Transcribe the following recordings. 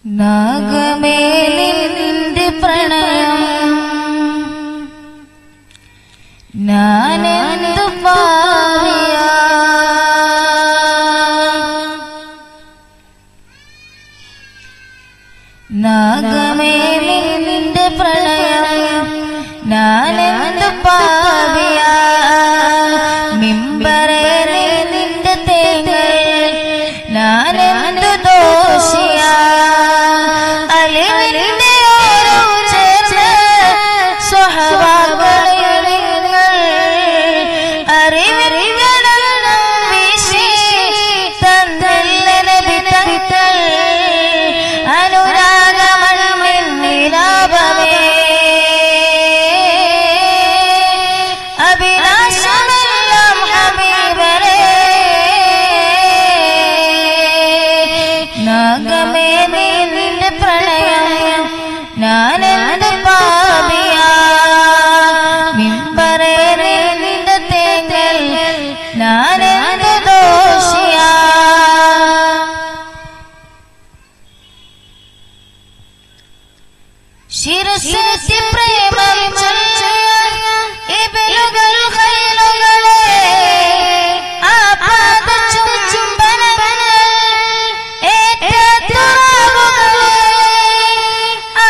നാഗമേലിന്റെ പ്രണയം ഞാനെന്തു പാവിയ നാഗമേലിന്റെ പ്രണയം ഞാനെന്തു പാവിയ മിമ്പറേറെ നിന്റെ തേങ്ങൾ ഞാനെന്തു ദോഷിയ അലിവിന്റെ ഓരോ ചേർന്ന് സ്വഹവാകളെ നിങ്ങൾ അറിവിരികളെല്ലാം വീശി തന്നല്ല നബി തങ്ങൾ അനുരാഗമണമെന്നിലാപമേ അഭിലാഷമെല്ലാം ഹബീബരേ നാഗമേ നീ നിന്റെ പ്രണയം ഞാനെന്ത് പാപിയ മിമ്പറേറെ നിന്റെ തേങ്ങൽ ഞാനെന്ത് ദോഷിയാ ശിരസേറ്റി പ്രേമം ചൊല്ലിയ ഇബിലുകൾ ഖൈലുകളെ ആ പാദചുംബനങ്ങൾ ഏറ്റ തുറവുകളെ ആ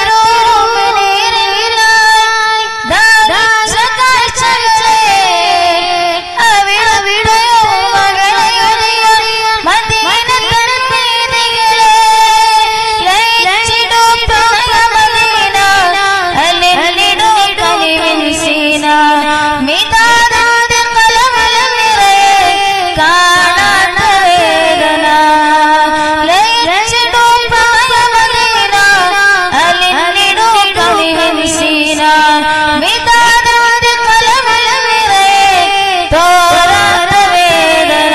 തിരുമുനീരിലായി ദാരിച്ച കാഴ്ചകളെ അവിടവിടെയോ മകളെയൊഴിയ മദീന തൻവീതികളെ ലയിച്ചിടൂ പ്രായമദീന അലിലിടൂ കനിവിൻ സീന മിതാദന്റെ കലവല നിറയെ കാണാത്ത വേദന ലയിച്ചിടൂ പ്രായമദീന അലിലിടൂ കനിവിൻ സീന മിതാദന്റെ കലവല നിറയെ തോരാത്ത വേദന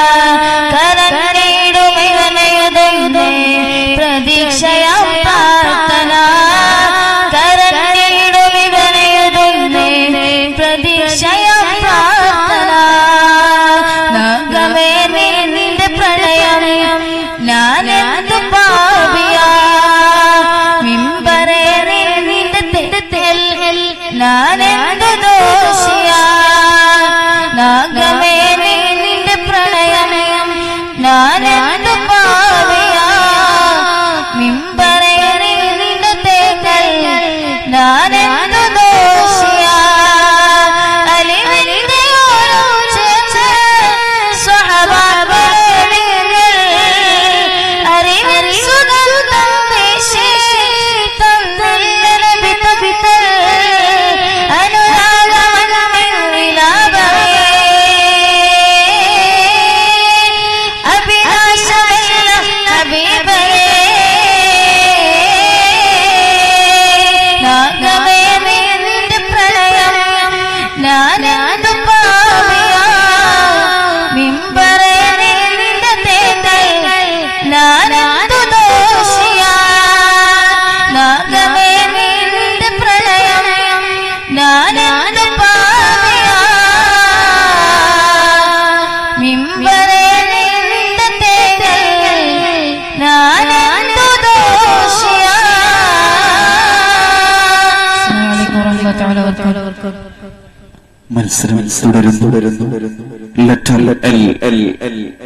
കരനീടുമിവനയുതന്നെ പ്രതീക്ഷയാം പ്രാർത്ഥന കരനീടുമിവനയുതന്നെ പ്രതീക്ഷയാം പ്രാർത്ഥന നാഗമേ നീ നിന്റെ പ്രണയം ഞാനെന്ത് പാപിയ മിമ്പറേറെ നിന്റെ തെറ്റൽ ഞാനെന്ത് ദോഷിയ നാഗമേ നീ നിന്റെ പ്രണയം ഞാനെന്ത് പാവിയ മിമ്പറേറെ നിന്റെ തേങ്ങൾ ഞാനെന്ത് ദോഷിയ അലിവിന്റെ ഓരോ ചേർച്ച സ്വഹവാകളെ അറിവിൽ സുഗന്ധം വീശി തന്നല്ല നബി തബിത്തൽ അനുരാഗമനമെന്നിലാപമേ അഭിലാഷമല്ല ഹബീബരേ നാഗമേ നീ നിന്റെ പ്രണയം ഞാനെന്തു പാവിയ മിമ്പറേ നീ നിന്റെ തേങ്ങൾ ഞാനെന്തു ദോഷിയ നാഗമേ നീ നിന്റെ പ്രണയം ഞാനെന്തു പാവിയ മിമ്പറേ നീ നിന്റെ തേങ്ങൾ ഞാനെന്തു ദോഷിയ മത്സരം തുടരുന്നു തുടരുന്നു ലെറ്റർ എൽ എൽ എൽ